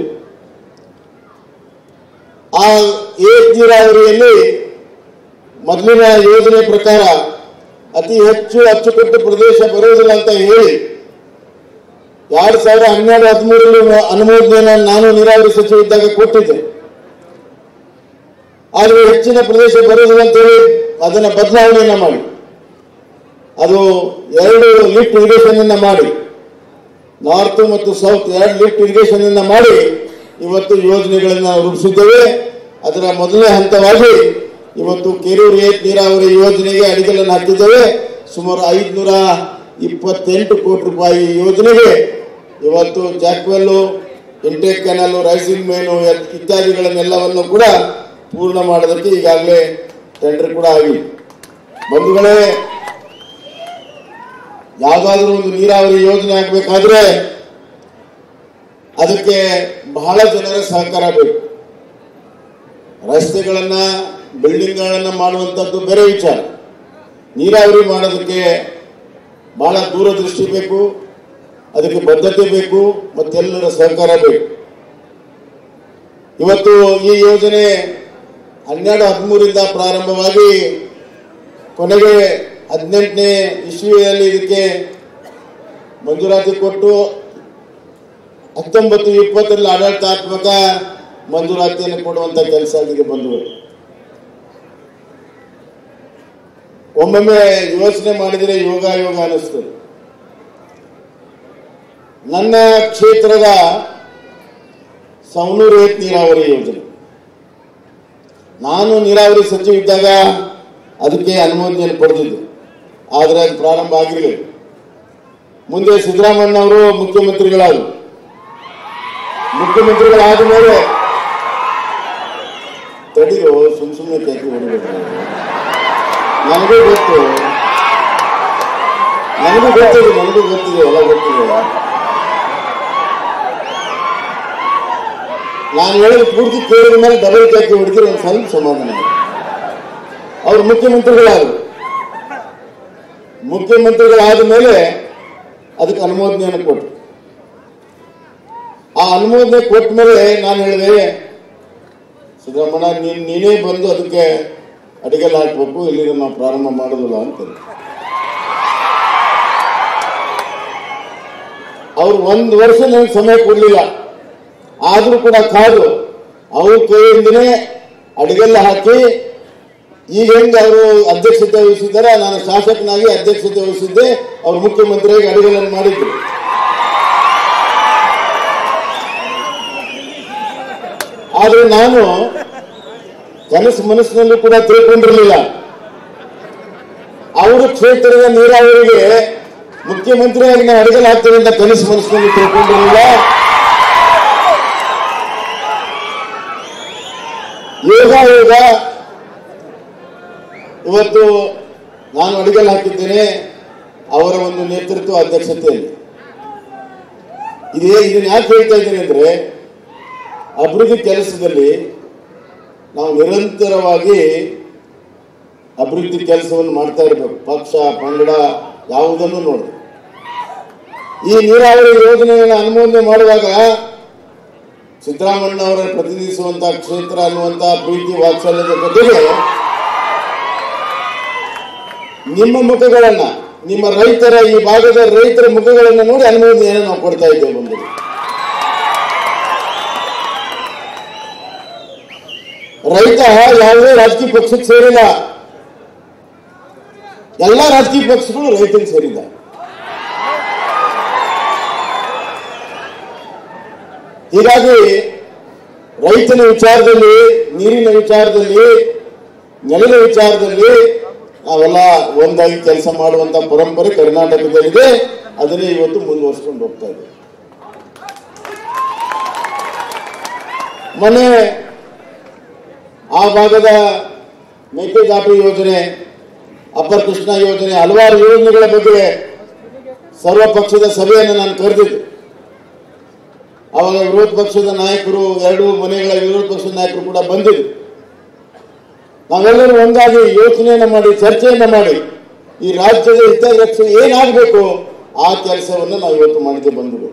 ಆ ಏಟ್ ನೀರಾವರಿಯಲ್ಲಿ ಮೊದಲಿನ ಯೋಜನೆ ಪ್ರಕಾರ ಅತಿ ಹೆಚ್ಚು ಅಚ್ಚುಕಟ್ಟು ಪ್ರದೇಶ ಬರುವುದಿಲ್ಲ ಅಂತ ಹೇಳಿ ಎರಡ್ ಸಾವಿರದ ಹನ್ನೆರಡು ಹದಿಮೂರರಲ್ಲಿ ಅನುಮೋದನೆಯನ್ನು ನಾನು ನೀರಾವರಿ ಸಚಿವ ಇದ್ದಾಗ ಕೊಟ್ಟಿದ್ದೆ ಆದರೆ ಹೆಚ್ಚಿನ ಪ್ರದೇಶ ಬರುವುದಿಲ್ಲ ಅಂತ ಹೇಳಿ ಅದನ್ನ ಬದಲಾವಣೆಯನ್ನ ಮಾಡಿ ಅದು ಎರಡು ಲಿಫ್ಟ್ ಇರಿಗೇಷನ್ ಅನ್ನ ಮಾಡಿ ನಾರ್ತ್ ಮತ್ತು ಸೌತ್ ಎರಡು ಲಿಫ್ಟ್ ಇರಿಗೇಷನ್ ಅನ್ನ ಮಾಡಿ ಇವತ್ತು ಯೋಜನೆಗಳನ್ನ ರೂಪಿಸಿದ್ದೇವೆ ಅದರ ಮೊದಲನೇ ಹಂತವಾಗಿ ಇವತ್ತು ಕೆರೂರು ಏತ್ ನೀರಾವರಿ ಯೋಜನೆಗೆ ಅಡಿಗಲನ್ನು ಹಾಕಿದ್ದೇವೆ ಸುಮಾರು ಐದುನೂರ ಇಪ್ಪತ್ತೆಂಟು ಕೋಟಿ ರೂಪಾಯಿ ಯೋಜನೆಗೆ ಇವತ್ತು jackwell intake canal rising main ಇತ್ಯಾದಿಗಳನ್ನೆಲ್ಲವನ್ನು ಕೂಡ ಪೂರ್ಣ ಮಾಡೋದಕ್ಕೆ ಈಗಾಗಲೇ ಟೆಂಡರ್ ಕೂಡ ಆಗಿದೆ ಬಂಧುಗಳೇ ಯಾವುದಾದ್ರೂ ಒಂದು ನೀರಾವರಿ ಯೋಜನೆ ಆಗಬೇಕಾದ್ರೆ ಅದಕ್ಕೆ ಬಹಳ ಜನರ ಸಹಕಾರ ಬೇಕು ರಸ್ತೆಗಳನ್ನ ಬಿಲ್ಡಿಂಗ್ಗಳನ್ನ ಮಾಡುವಂಥದ್ದು ಬೇರೆ ವಿಚಾರ ನೀರಾವರಿ ಮಾಡೋದಕ್ಕೆ ಬಹಳ ದೂರದೃಷ್ಟಿ ಬೇಕು ಅದಕ್ಕೆ ಬದ್ಧತೆ ಬೇಕು ಮತ್ತೆಲ್ಲರ ಸಹಕಾರ ಬೇಕು ಇವತ್ತು ಈ ಯೋಜನೆ ಹನ್ನೆರಡು ಹದಿಮೂರಿಂದ ಪ್ರಾರಂಭವಾಗಿ ಕೊನೆಗೆ ಹದಿನೆಂಟನೇ ಇಸ್ವಿಯಲ್ಲಿ ಇದಕ್ಕೆ ಮಂಜೂರಾತಿ ಕೊಟ್ಟು ಹತ್ತೊಂಬತ್ತು ಇಪ್ಪತ್ತರಲ್ಲಿ ಆಡಳಿತಾತ್ಮಕ ಮಂಜೂರಾತಿಯನ್ನು ಕೊಡುವಂತ ಕೆಲಸ ಆಗಿದೆ ಬಂಧುಗಳು ಒಮ್ಮೊಮ್ಮೆ ಯೋಚನೆ ಮಾಡಿದರೆ ಯೋಗ ಯೋಗ ಅನಿಸ್ತದೆ ನನ್ನ ಕ್ಷೇತ್ರದ ಸವಣೂರು ಏತ್ ನೀರಾವರಿ ಯೋಜನೆ ನಾನು ನೀರಾವರಿ ಸಚಿವ ಇದ್ದಾಗ ಅದಕ್ಕೆ ಅನುಮೋದನೆಯನ್ನು ಪಡೆದಿದ್ದೆ ಆದರೆ ಅದು ಪ್ರಾರಂಭ ಆಗಿರಲಿಲ್ಲ ಮುಂದೆ ಸಿದ್ದರಾಮಯ್ಯ ಅವರು ಮುಖ್ಯಮಂತ್ರಿಗಳಾದರು ಮುಖ್ಯಮಂತ್ರಿಗಳಾದ ಮೇಲೆ ತಡಿರೋ ಸುಮ್ ಸುಮ್ಮನೆ ಕೇಳಿ ಹೊಡಿಬೇಕು ನನಗೂ ಗೊತ್ತು ನನಗೂ ಗೊತ್ತಿದೆ ನನಗೂ ಗೊತ್ತಿದೆ ಎಲ್ಲ ಗೊತ್ತಿದೆ ನಾನು ಹೇಳಿದ ಪೂರ್ತಿ ಕೇಳಿದ ಮೇಲೆ ಡಬಲ್ ಕ್ಯಾಕಿ ಹೊಡೆದ್ರೆ ಒಂದು ಸ್ವಲ್ಪ ಸಮಾಧಾನ ಆಯ್ತು. ಅವ್ರು ಮುಖ್ಯಮಂತ್ರಿಗಳಾದರು ಮುಖ್ಯಮಂತ್ರಿಗಳಾದ ಮೇಲೆ ಅದಕ್ಕೆ ಅನುಮೋದನೆಯನ್ನು ಕೊಟ್ಟರು ಆ ಅನುಮೋದನೆ ಕೊಟ್ಟ ಮೇಲೆ ನಾನು ಹೇಳಿದೆ ಸಿದ್ದರಾಮಣ್ಣ ನೀನ್ ನೀನೇ ಬಂದು ಅದಕ್ಕೆ ಅಡಿಗೆಲ್ಲ ಹಾಕ್ಬೇಕು ಇಲ್ಲಿಂದ ನಾವು ಪ್ರಾರಂಭ ಮಾಡೋದಿಲ್ಲ ಅಂತ ಅವ್ರು ಒಂದು ವರ್ಷ ನನಗೆ ಸಮಯ ಕೊಡಲಿಲ್ಲ ಆದರೂ ಕೂಡ ಕಾದು ಅವ್ರ ಕೈಯಿಂದನೇ ಅಡಿಗೆಲ್ಲ ಹಾಕಿ ಈಗ ಹೆಂಗೆ ಅವರು ಅಧ್ಯಕ್ಷತೆ ವಹಿಸಿದ್ದಾರೆ ನಾನು ಶಾಸಕನಾಗಿ ಅಧ್ಯಕ್ಷತೆ ವಹಿಸಿದ್ದೆ ಅವ್ರು ಮುಖ್ಯಮಂತ್ರಿಯಾಗಿ ಅಡಿಗೆಗಳನ್ನು ಮಾಡಿದ್ರು ಆದ್ರೆ ನಾನು ಕನಸು ಮನಸ್ಸಿನಲ್ಲಿ ಕೂಡ ತಿಳ್ಕೊಂಡಿರಲಿಲ್ಲ ಅವರು ಕ್ಷೇತ್ರದ ನೀರಾವರಿಗೆ ಮುಖ್ಯಮಂತ್ರಿಯಾಗಿ ನಾವು ಅಡಿಗೆಲ್ ಹಾಕ್ತೇವೆ ಅಂತ ಕನಸು ಮನಸ್ಸಿನಲ್ಲಿ ತಿಳ್ಕೊಂಡಿರಲಿಲ್ಲ ಯೋಗ ಯೋಗ ಇವತ್ತು ನಾನು ಅಡಿಗೆಲ್ ಹಾಕಿದ್ದೇನೆ ಅವರ ಒಂದು ನೇತೃತ್ವ ಅಧ್ಯಕ್ಷತೆಯಲ್ಲಿ ಇದೇ ಇದನ್ನ ಯಾಕೆ ಹೇಳ್ತಾ ಇದ್ದೇನೆ ಅಂದ್ರೆ ಅಭಿವೃದ್ಧಿ ಕೆಲಸದಲ್ಲಿ ನಾವು ನಿರಂತರವಾಗಿ ಅಭಿವೃದ್ಧಿ ಕೆಲಸವನ್ನು ಮಾಡ್ತಾ ಇರಬೇಕು ಪಕ್ಷ ಪಂಗಡ ಯಾವುದನ್ನು ನೋಡಿ ಈ ನೀರಾವರಿ ಯೋಜನೆಯನ್ನು ಅನುಮೋದನೆ ಮಾಡುವಾಗ ಸಿದ್ದರಾಮಯ್ಯ ಅವರ ಪ್ರತಿನಿಧಿಸುವಂತಹ ಕ್ಷೇತ್ರ ಅನ್ನುವಂತಹ ಪ್ರೀತಿ ವಾತ್ಸಲ್ಯದ ಜೊತೆಗೆ ನಿಮ್ಮ ಮುಖಗಳನ್ನ ನಿಮ್ಮ ರೈತರ ಈ ಭಾಗದ ರೈತರ ಮುಖಗಳನ್ನ ನೋಡಿ ಅನುಮೋದನೆಯನ್ನು ನಾವು ಕೊಡ್ತಾ ಇದ್ದೇವೆ ಒಂದು ರೈತ ಯಾವುದೇ ರಾಜಕೀಯ ಪಕ್ಷಕ್ಕೆ ಸೇರಿಲ್ಲ ಎಲ್ಲ ರಾಜಕೀಯ ಪಕ್ಷಗಳು ರೈತರಿಗೆ ಸೇರಿದ ಹೀಗಾಗಿ ರೈತನ ವಿಚಾರದಲ್ಲಿ ನೀರಿನ ವಿಚಾರದಲ್ಲಿ ನೆಲದ ವಿಚಾರದಲ್ಲಿ ನಾವೆಲ್ಲ ಒಂದಾಗಿ ಕೆಲಸ ಮಾಡುವಂತ ಪರಂಪರೆ ಕರ್ನಾಟಕದಲ್ಲಿದೆ ಅದನ್ನೇ ಇವತ್ತು ಮುಂದುವರಿಸ್ಕೊಂಡು ಹೋಗ್ತಾ ಇದೆ ಮೊನ್ನೆ ಆ ಭಾಗದ ಮೇಕೆದಾಟು ಯೋಜನೆ ಅಪ್ಪರ್ ಕೃಷ್ಣ ಯೋಜನೆ ಹಲವಾರು ಯೋಜನೆಗಳ ಬಗ್ಗೆ ಸರ್ವ ಪಕ್ಷದ ಸಭೆಯನ್ನು ನಾನು ಕರೆದಿದ್ದೆ ಅವಾಗ ವಿರೋಧ ಪಕ್ಷದ ನಾಯಕರು ಎರಡು ಮನೆಗಳ ವಿರೋಧ ಪಕ್ಷದ ನಾಯಕರು ಕೂಡ ಬಂದಿದ್ರು ನಾವೆಲ್ಲರೂ ಒಂದಾಗಿ ಯೋಚನೆಯನ್ನ ಮಾಡಿ ಚರ್ಚೆಯನ್ನ ಮಾಡಿ ಈ ರಾಜ್ಯದ ಹಿತರಕ್ಷಣೆ ಏನಾಗಬೇಕು ಆ ಕೆಲಸವನ್ನು ನಾವು ಇವತ್ತು ಮಾಡಿದ್ದೆ ಬಂದರು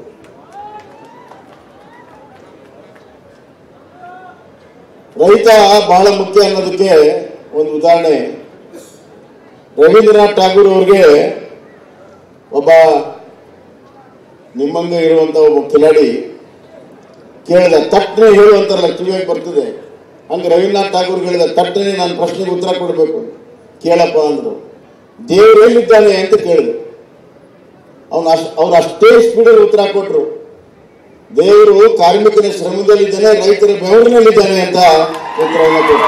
ರೈತ ಬಹಳ ಮುಖ್ಯ ಅನ್ನೋದಕ್ಕೆ ಒಂದು ಉದಾಹರಣೆ ರವೀಂದ್ರನಾಥ್ ಠಾಗೂರ್ ಅವ್ರಿಗೆ ಒಬ್ಬ ನಿಮ್ಮಂಗೆ ಇರುವಂತ ಒಬ್ಬ ಕಿಲಾಡಿ ಕೇಳಿದ ತಟ್ಟನೆ ಹೇಳುವಂತಾರಲ್ಲ ಕಿವಿಯಾಗಿ ಬರ್ತದೆ ಹಂಗೆ ರವೀಂದ್ರನಾಥ್ ಠಾಗೂರ್ ಹೇಳಿದ ತಟ್ಟನೆ ನಾನು ಪ್ರಶ್ನೆಗೆ ಉತ್ತರ ಕೊಡಬೇಕು ಕೇಳಪ್ಪ ಅಂದ್ರು ದೇವರು ಎಲ್ಲಿದ್ದಾನೆ ಅಂತ ಕೇಳಿದ್ರು ಅವನು ಅಷ್ಟು ಅವ್ರು ಅಷ್ಟೇ ಸ್ಪೀಡಲ್ಲಿ ಉತ್ತರ ಕೊಟ್ರು ದೇವರು ಕಾರ್ಮಿಕನ ಶ್ರಮದಲ್ಲಿದ್ದಾನೆ ರೈತರ ಬೆವರಿನಲ್ಲಿದ್ದಾನೆ ಅಂತ ಉತ್ತರವನ್ನು ಕೊಟ್ಟರು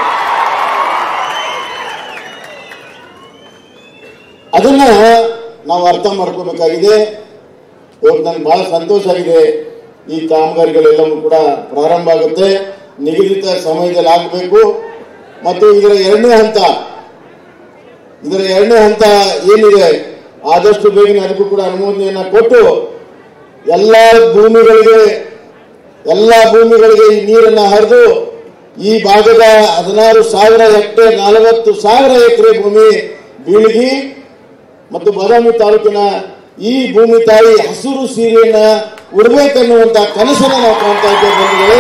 ಅದನ್ನ ನಾವು ಅರ್ಥ ಮಾಡ್ಕೋಬೇಕಾಗಿದೆ ಇವತ್ತು ನನಗೆ ಬಹಳ ಸಂತೋಷ ಆಗಿದೆ ಈ ಕಾಮಗಾರಿಗಳೆಲ್ಲವೂ ಕೂಡ ಪ್ರಾರಂಭ ಆಗುತ್ತೆ ನಿಗದಿತ ಸಮಯದಲ್ಲಿ ಆಗಬೇಕು ಮತ್ತು ಇದರ ಎರಡನೇ ಹಂತ ಇದರ ಎರಡನೇ ಹಂತ ಏನಿದೆ ಆದಷ್ಟು ಬೇಗನೆ ಅದಕ್ಕೂ ಕೂಡ ಅನುಮೋದನೆಯನ್ನ ಕೊಟ್ಟು ಎಲ್ಲ ಭೂಮಿಗಳಿಗೆ ಎಲ್ಲ ಭೂಮಿಗಳಿಗೆ ಈ ನೀರನ್ನ ಹರಿದು ಈ ಭಾಗದ ಹದಿನಾರು ಸಾವಿರ ಹೆಕ್ಟೇರ್ ನಲವತ್ತು ಸಾವಿರ ಎಕರೆ ಭೂಮಿ ಬೀಳಿಗಿ ಮತ್ತು ಬಾದಾಮಿ ತಾಲೂಕಿನ ಈ ಭೂಮಿ ತಾಯಿ ಹಸಿರು ಸೀರೆಯನ್ನ ಉಡ್ಬೇಕನ್ನುವಂತ ಕನಸನ್ನ ನಾವು ಕಾಣ್ತಾ ಇದ್ದೇವೆ ಬಂಧುಗಳೇ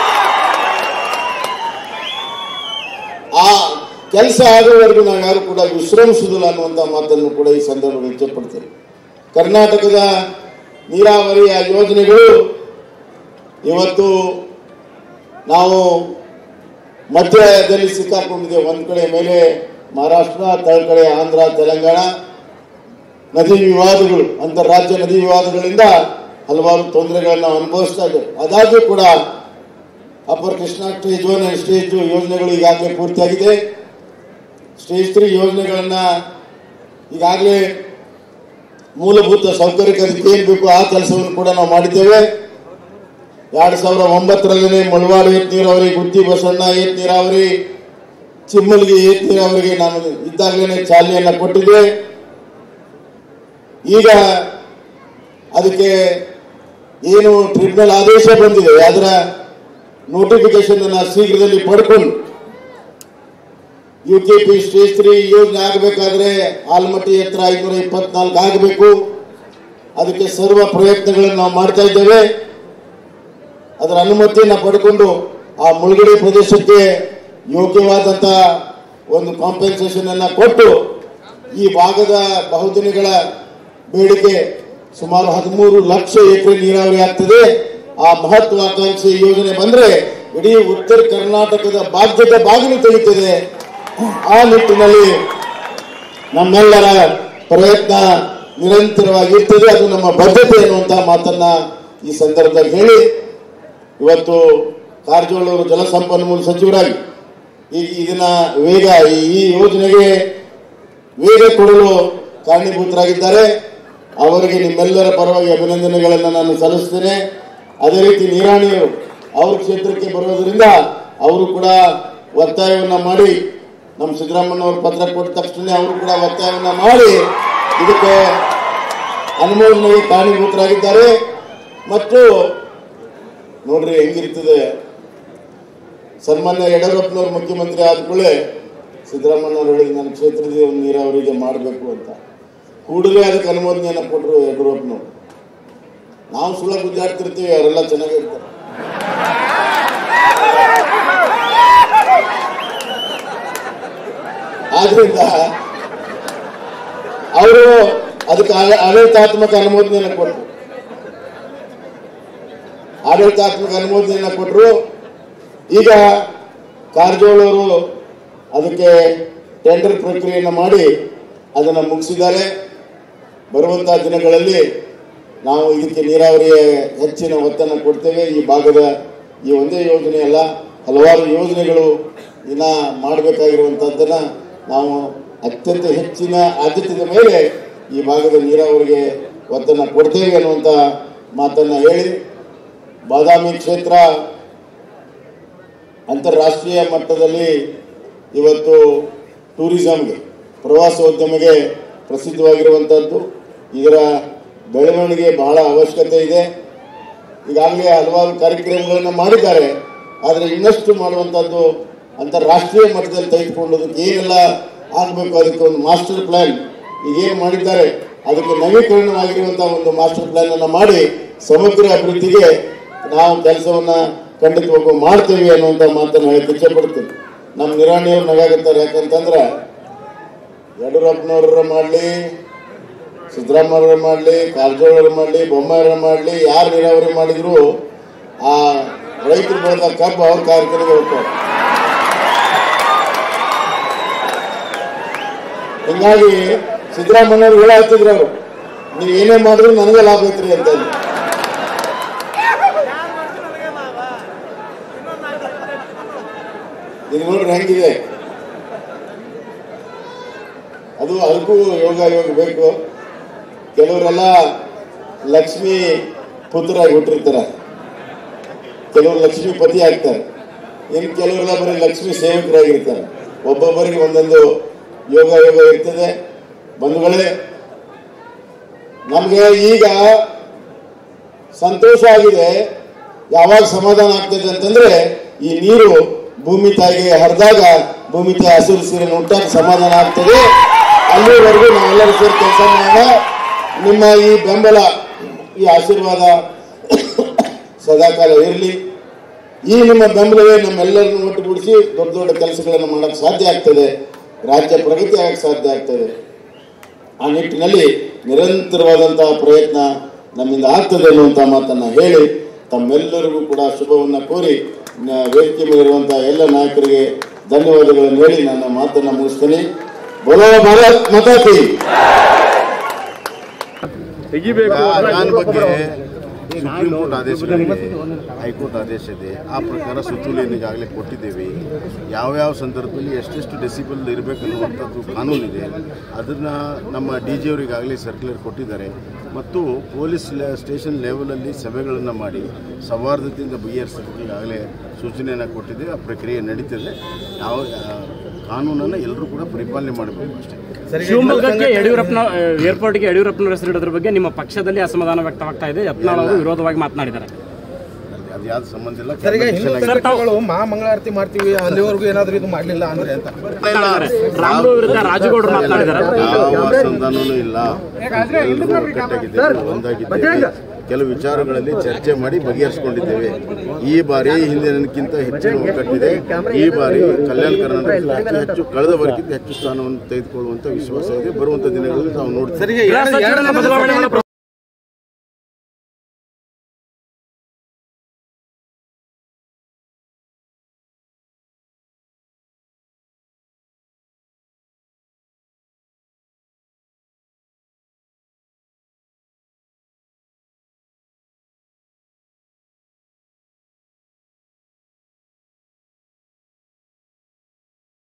ಆ ಕೆಲಸ ಆಗುವವರೆಗೂ ನಾವು ಯಾರು ಕೂಡ ವಿಶ್ರಮಿಸುವುದಿಲ್ಲ ಅನ್ನುವಂತ ಮಾತನ್ನು ಕೂಡ ಈ ಸಂದರ್ಭದಲ್ಲಿ ಇಚ್ಛಪಡ್ತೇನೆ ಕರ್ನಾಟಕದ ನೀರಾವರಿಯ ಯೋಜನೆಗಳು ಇವತ್ತು ನಾವು ಮಧ್ಯದಲ್ಲಿ ಸಿಕ್ಕಾಕೊಂಡಿದ್ದೇವೆ ಒಂದ್ ಕಡೆ ಮೇಲೆ ಮಹಾರಾಷ್ಟ್ರ ತಳ ಕಡೆ ಆಂಧ್ರ ತೆಲಂಗಾಣ ನದಿ ವಿವಾದಗಳು ಅಂತಾರಾಜ್ಯ ನದಿ ವಿವಾದಗಳಿಂದ ಹಲವಾರು ತೊಂದರೆಗಳನ್ನು ನಾವು ಅನುಭವಿಸ್ತಾ ಇದ್ದೇವೆ ಅದಾದ್ರೂ ಕೂಡ upper Krishna stage one and stage two ಯೋಜನೆಗಳು ಈಗಾಗಲೇ ಪೂರ್ತಿಯಾಗಿದೆ ಸ್ಟೇಜ್ ತ್ರೀ ಯೋಜನೆಗಳನ್ನ ಈಗಾಗಲೇ ಮೂಲಭೂತ ಸೌಕರ್ಯಕ್ಕೆ ಅದಕ್ಕೆ ಏನ್ ಬೇಕು ಆ ಕೆಲಸವನ್ನು ಕೂಡ ನಾವು ಮಾಡಿದ್ದೇವೆ ಎರಡ್ ಸಾವಿರದ ಒಂಬತ್ತರಲ್ಲೇ ಮುಳವಾಡ ಏತ್ ನೀರಾವರಿ ಗುತ್ತಿ ಬಸಣ್ಣ ಏತ್ ನೀರಾವರಿ ಚಿಮ್ಮಲ್ಗಿ ಏತ್ ನೀರಾವರಿಗೆ ನಾನು ಇದ್ದಾಗಲೇ ಚಾಲನೆಯನ್ನ ಕೊಟ್ಟಿದ್ದೆ ಈಗ ಅದಕ್ಕೆ ಏನು ಟ್ರಿಬ್ಯುನಲ್ ಆದೇಶ ಬಂದಿದೆ ಅದರ ನೋಟಿಫಿಕೇಶನ್ ಅನ್ನ ಶೀಘ್ರದಲ್ಲಿ ಪಡ್ಕೊಂಡು U K P stage three ಯೋಜನೆ ಆಗಬೇಕಾದ್ರೆ ಆಲ್ಮಟ್ಟಿ ಎತ್ತರ ಐನೂರ ಇಪ್ಪತ್ನಾಲ್ಕು ಆಗಬೇಕು ಅದಕ್ಕೆ ಸರ್ವ ಪ್ರಯತ್ನಗಳನ್ನು ನಾವು ಮಾಡ್ತಾ ಇದ್ದೇವೆ ಅದರ ಅನುಮತಿಯನ್ನು ಪಡ್ಕೊಂಡು ಆ ಮುಳುಗಡೆ ಪ್ರದೇಶಕ್ಕೆ ಯೋಗ್ಯವಾದಂತ ಒಂದು ಕಾಂಪೆನ್ಸೇಷನ್ ಅನ್ನ ಕೊಟ್ಟು ಈ ಭಾಗದ ಬಹುದಿನಗಳ ಬೇಡಿಕೆ ಸುಮಾರು ಹದಿಮೂರು ಲಕ್ಷ ಎಕರೆ ನೀರಾವರಿ ಆಗ್ತದೆ ಆ ಮಹತ್ವಾಕಾಂಕ್ಷಿ ಯೋಜನೆ ಬಂದ್ರೆ ಇಡೀ ಉತ್ತರ ಕರ್ನಾಟಕದ ಭಾಗ್ಯದ ಬಾಗಿಲು ತೆಗೆಯುತ್ತದೆ ಆ ನಿಟ್ಟಿನಲ್ಲಿ ನಮ್ಮೆಲ್ಲರ ಪ್ರಯತ್ನ ನಿರಂತರವಾಗಿರ್ತದೆ ಅದು ನಮ್ಮ ಬದ್ಧತೆ ಅನ್ನುವಂತಹ ಮಾತನ್ನ ಈ ಸಂದರ್ಭದಲ್ಲಿ ಹೇಳಿ ಇವತ್ತು ಕಾರಜೋಳ ಅವರು ಜಲಸಂಪನ್ಮೂಲ ಸಚಿವರಾಗಿ ಈ ಇದನ್ನ ವೇಗ ಈ- ಈ ಯೋಜನೆಗೆ ವೇಗ ಕೊಡಲು ಕಾರಣೀಭೂತರಾಗಿದ್ದಾರೆ ಅವರಿಗೆ ನಿಮ್ಮೆಲ್ಲರ ಪರವಾಗಿ ಅಭಿನಂದನೆಗಳನ್ನು ನಾನು ಸಲ್ಲಿಸ್ತೇನೆ ಅದೇ ರೀತಿ ನಿರಾಣಿಯರು ಅವ್ರ ಕ್ಷೇತ್ರಕ್ಕೆ ಬರೋದ್ರಿಂದ ಅವರು ಕೂಡ ಒತ್ತಾಯವನ್ನ ಮಾಡಿ ನಮ್ಮ ಸಿದ್ದರಾಮಯ್ಯನವರು ಪತ್ರ ಕೊಟ್ಟ ತಕ್ಷಣ ಅವರು ಕೂಡ ಒತ್ತಾಯವನ್ನ ಮಾಡಿ ಇದಕ್ಕೆ ಅನುಮೋದನೆಗೆ ಕಾರಣೀಭೂತರಾಗಿದ್ದಾರೆ ಮತ್ತು ನೋಡ್ರಿ ಹೆಂಗಿರ್ತದೆ ಸನ್ಮಾನ್ಯ ಯಡಿಯೂರಪ್ಪನವರು ಮುಖ್ಯಮಂತ್ರಿ ಆದ ಕೂಡಲೇ ಸಿದ್ದರಾಮಯ್ಯನವರು ಹೇಳಿದ ನನ್ನ ಕ್ಷೇತ್ರದಲ್ಲಿ ಒಂದು ನೀರಾವರಿಗೆ ಮಾಡಬೇಕು ಅಂತ ಕೂಡಲೇ ಅದಕ್ಕೆ ಅನುಮೋದನೆಯನ್ನು ಕೊಟ್ಟರು ಯಡಿಯೂರಪ್ಪನವರು ನಾವು ಸುಳ್ಳ ಗುದ್ದಾಡ್ತಿರ್ತೀವಿ ಅವರೆಲ್ಲ ಚೆನ್ನಾಗಿರ್ತಾರೆ ಆದ್ರಿಂದ ಅವರು ಅದಕ್ಕೆ ಆಡ- ಆಡಳಿತಾತ್ಮಕ ಅನುಮೋದನೆಯನ್ನು ಕೊಟ್ಟರು ಆಡಳಿತಾತ್ಮಕ ಅನುಮೋದನೆಯನ್ನು ಕೊಟ್ಟರು ಈಗ ಕಾರಜೋಳ ಅವರು ಅದಕ್ಕೆ ಟೆಂಡರ್ ಪ್ರಕ್ರಿಯೆಯನ್ನು ಮಾಡಿ ಅದನ್ನು ಮುಗಿಸಿದ್ದಾರೆ ಬರುವಂತಹ ದಿನಗಳಲ್ಲಿ ನಾವು ಇದಕ್ಕೆ ನೀರಾವರಿಯ ಹೆಚ್ಚಿನ ಒತ್ತನ್ನು ಕೊಡ್ತೇವೆ ಈ ಭಾಗದ ಈ ಒಂದೇ ಯೋಜನೆ ಅಲ್ಲ ಹಲವಾರು ಯೋಜನೆಗಳು ಇನ್ನ ಮಾಡಬೇಕಾಗಿರುವಂತಹದ್ದನ್ನ ನಾವು ಅತ್ಯಂತ ಹೆಚ್ಚಿನ ಆದ್ಯತೆಯ ಮೇಲೆ ಈ ಭಾಗದ ನೀರಾವರಿಗೆ ಒತ್ತನ್ನು ಕೊಡ್ತೇವೆ ಅನ್ನುವಂಥ ಮಾತನ್ನ ಹೇಳಿ ಬಾದಾಮಿ ಕ್ಷೇತ್ರ ಅಂತಾರಾಷ್ಟ್ರೀಯ ಮಟ್ಟದಲ್ಲಿ ಇವತ್ತು ಟೂರಿಸಂಗೆ ಪ್ರವಾಸೋದ್ಯಮಿಗೆ ಪ್ರಸಿದ್ಧವಾಗಿರುವಂಥದ್ದು ಇದರ ಬೆಳವಣಿಗೆ ಬಹಳ ಅವಶ್ಯಕತೆ ಇದೆ ಈಗಾಗಲೇ ಹಲವಾರು ಕಾರ್ಯಕ್ರಮಗಳನ್ನು ಮಾಡಿದ್ದಾರೆ ಆದರೆ ಇನ್ನಷ್ಟು ಮಾಡುವಂಥದ್ದು ಅಂತಾರಾಷ್ಟ್ರೀಯ ಮಟ್ಟದಲ್ಲಿ ತೆಗೆದುಕೊಳ್ಳೋದಕ್ಕೆ ಏನೆಲ್ಲ ಆಗಬೇಕು ಅದಕ್ಕೆ ಒಂದು ಮಾಸ್ಟರ್ ಪ್ಲ್ಯಾನ್ ಈಗೇನು ಮಾಡಿದ್ದಾರೆ ಅದಕ್ಕೆ ನವೀಕರಣವಾಗಿರುವಂಥ ಒಂದು ಮಾಸ್ಟರ್ ಪ್ಲ್ಯಾನ್ ಅನ್ನು ಮಾಡಿ ಸಮಗ್ರ ಅಭಿವೃದ್ಧಿಗೆ ನಾವು ಕೆಲಸವನ್ನು ಖಂಡಿತವಾಗೂ ಮಾಡ್ತೇವೆ ಅನ್ನುವಂಥ ಮಾತನ್ನು ಹೇಳಕ್ಕೆ ಇಚ್ಛೆಪಡ್ತೀನಿ ನಮ್ಮ ನಿರಾಣಿಯವ್ರು ನಗಾಗತ್ತಾರೆ ಯಾಕಂತಂದ್ರೆ ಯಡಿಯೂರಪ್ಪನವ್ರ ಮಾಡಲಿ ಸಿದ್ದರಾಮಯ್ಯವ್ರ ಮಾಡಲಿ ಕಾರಜೋಳವ್ರ ಮಾಡಲಿ ಬೊಮ್ಮಾಯಿಯವ್ರ ಮಾಡಲಿ ಯಾರು ನೀರಾವರಿ ಮಾಡಿದ್ರು ಆ ರೈತರು ಬೆಳೆದ ಕಬ್ಬು ಅವ್ರ ಕಾರ್ಯಕ್ರಮಕ್ಕೆ ಹೋಗ್ತಾರೆ ಹಿಂಗಾಗಿ ಸಿದ್ದರಾಮಯ್ಯವ್ರು ಹೇಳ ಹತ್ತಿದ್ರು ಅವರು ನೀವು ಏನೇ ಮಾಡಿದ್ರು ನನಗೆ ಲಾಭ ಐತ್ರಿ ಅಂತ ಹೇಳಿ. ಇದು ನೋಡ್ರಿ ಹೆಂಗಿದೆ ಅದು ಅದಕ್ಕೂ ಯೋಗ ಯೋಗ ಬೇಕು ಕೆಲವರೆಲ್ಲ ಲಕ್ಷ್ಮಿ ಪುತ್ರರಾಗಿ ಹುಟ್ಟಿರ್ತಾರೆ ಕೆಲವರು ಲಕ್ಷ್ಮೀ ಪತಿ ಆಗ್ತಾರೆ ಇನ್ನು ಕೆಲವರೆಲ್ಲ ಬರೀ ಲಕ್ಷ್ಮಿ ಸೇವಕರಾಗಿರ್ತಾರೆ ಒಬ್ಬೊಬ್ಬರಿಗೆ ಒಂದೊಂದು ಯೋಗ ಯೋಗ ಇರ್ತದೆ ಬಂಧುಗಳೇ ನಮಗೆ ಈಗ ಸಂತೋಷ ಆಗಿದೆ ಯಾವಾಗ ಸಮಾಧಾನ ಆಗ್ತದೆ ಅಂತಂದ್ರೆ ಈ ನೀರು ಭೂಮಿ ತಾಯಿಗೆ ಹರಿದಾಗ ಭೂಮಿ ತಾಯಿ ಹಸಿರು ಸೀರೆಯನ್ನು ಉಂಟಾಗ ಸಮಾಧಾನ ಆಗ್ತದೆ ಅಲ್ಲಿವರೆಗೂ ನಾವೆಲ್ಲರೂ ಸೇರಿ ಕೆಲಸ ಮಾಡೋಣ ನಿಮ್ಮ ಈ ಬೆಂಬಲ ಈ ಆಶೀರ್ವಾದ ಸದಾಕಾಲ ಇರಲಿ ಈ ನಿಮ್ಮ ಬೆಂಬಲವೇ ನಮ್ಮೆಲ್ಲರನ್ನು ಒಟ್ಟುಗೂಡಿಸಿ ದೊಡ್ಡ ದೊಡ್ಡ ಕೆಲಸಗಳನ್ನು ಮಾಡಕ್ಕೆ ಸಾಧ್ಯ ಆಗ್ತದೆ ರಾಜ್ಯ ಪ್ರಗತಿ ಆಗಕ್ಕೆ ಸಾಧ್ಯ ಆಗ್ತದೆ ಆ ನಿಟ್ಟಿನಲ್ಲಿ ನಿರಂತರವಾದಂತಹ ಪ್ರಯತ್ನ ನಮ್ಮಿಂದ ಆಗ್ತದೆ ಅನ್ನುವಂಥ ಮಾತನ್ನು ಹೇಳಿ ತಮ್ಮೆಲ್ಲರಿಗೂ ಕೂಡ ಶುಭವನ್ನು ಕೋರಿ ನ- ವೇದಿಕೆ ಮೇಲಿರುವಂತಹ ಎಲ್ಲ ನಾಯಕರಿಗೆ ಧನ್ಯವಾದಗಳನ್ನು ಹೇಳಿ ನನ್ನ ಮಾತನ್ನು ಮುಗಿಸ್ತೀನಿ ಬೋಲೋ ಭಾರತ್ ಮಾತಾ ಕಿ ತೆಗಿಬೇಕು ಅದಾನ ಬಗ್ಗೆ ಸುಪ್ರೀಂ ಕೋರ್ಟ್ ಆದೇಶಗಳಿದೆ ಹೈಕೋರ್ಟ್ ಆದೇಶ ಇದೆ ಆ ಪ್ರಕಾರ ಸುತ್ತೋಲೆಯನ್ನು ಈಗಾಗಲೇ ಕೊಟ್ಟಿದ್ದೇವೆ ಯಾವ್ಯಾವ ಸಂದರ್ಭದಲ್ಲಿ ಎಷ್ಟೆಷ್ಟು ಡೆಸಿಬಲ್ ಇರಬೇಕು ಅನ್ನುವಂಥದ್ದು ಕಾನೂನಿದೆ ಅದನ್ನು ನಮ್ಮ ಡಿ ಜಿ ಅವರು ಈಗಾಗಲೇ ಸರ್ಕ್ಯುಲರ್ ಕೊಟ್ಟಿದ್ದಾರೆ ಮತ್ತು ಪೊಲೀಸ್ ಲೆ- ಸ್ಟೇಷನ್ ಲೆವೆಲಲ್ಲಿ ಸಭೆಗಳನ್ನು ಮಾಡಿ ಸೌಹಾರ್ದತೆಯಿಂದ ಬಗೆಹರಿಸೋದಕ್ಕೆ ಈಗಾಗಲೇ ಸೂಚನೆಯನ್ನು ಕೊಟ್ಟಿದ್ದೇವೆ ಆ ಪ್ರಕ್ರಿಯೆ ನಡೀತದೆ ಯಾವ ಆ, ಕಾನೂನನ್ನು ಎಲ್ಲರೂ ಕೂಡ ಪರಿಪಾಲನೆ ಮಾಡಬೇಕು ಅಷ್ಟೇ ಶಿವಮೊಗ್ಗಕ್ಕೆ ಯಡಿಯೂರಪ್ಪನ ಏರ್ಪೋರ್ಟ್ಗೆ ಯಡಿಯೂರಪ್ಪನ ಹೆಸರಿಡೋದ್ರ ಬಗ್ಗೆ ನಿಮ್ಮ ಪಕ್ಷದಲ್ಲಿ ಅಸಮಾಧಾನ ವ್ಯಕ್ತವಾಗ್ತಾ ಇದೆ ಯತ್ನಾಳ್ ಅವರು ವಿರೋಧವಾಗಿ ಮಾತನಾಡಿದ್ದಾರೆ ಅದು ಯಾವ್ದು ಸಂಬಂಧ ಇಲ್ಲ ಸರ್ ಈಗ ಹಿಂದೂ Cabinet ಸಂಘಟನೆಗಳು ಮಹಾ ಮಂಗಳಾರತಿ ಮಾಡ್ತೀವಿ ಅಲ್ಲಿವರೆಗೂ ಏನಾದರೂ ಇದು ಮಾಡಲಿಲ್ಲ ಅಂದ್ರೆ ಅಂತ ರಾಮುಲು ವಿರುದ್ಧ ರಾಜುಗೌಡರು ಮಾತನಾಡಿದ್ದಾರೆ ಯಾವ ಅಸಮಾಧಾನವೂ ಇಲ್ಲ ಎಲ್ಲರೂ ಒಗ್ಗಟ್ಟಾಗಿದ್ದೇವೆ ಒಂದಾಗಿದ್ದೇವೆ ಕೆಲವು ವಿಚಾರಗಳಲ್ಲಿ ಚರ್ಚೆ ಮಾಡಿ ಬಗೆಹರಿಸಿಕೊಂಡಿದ್ದೇವೆ ಈ ಬಾರಿ ಹಿಂದಿನಕ್ಕಿಂತ ಹೆಚ್ಚಿನ ಒಗ್ಗಟ್ಟಿದೆ ಈ ಬಾರಿ ಕಲ್ಯಾಣ ಕರ್ನಾಟಕದಲ್ಲಿ ಅತಿ ಹೆಚ್ಚು ಕಳೆದ ಬಾರಿಗಿಂತ ಹೆಚ್ಚು ಸ್ಥಾನವನ್ನು ತೆಗೆದುಕೊಳ್ಳುವಂತ ವಿಶ್ವಾಸ ಇದೆ ಬರುವಂತ ದಿನಗಳಲ್ಲಿ ನಾವು ನೋಡ್ತೀವಿ ಗೃಹ ಸಚಿವರನ್ನ ಬದಲಾವಣೆ ಮಾಡೋ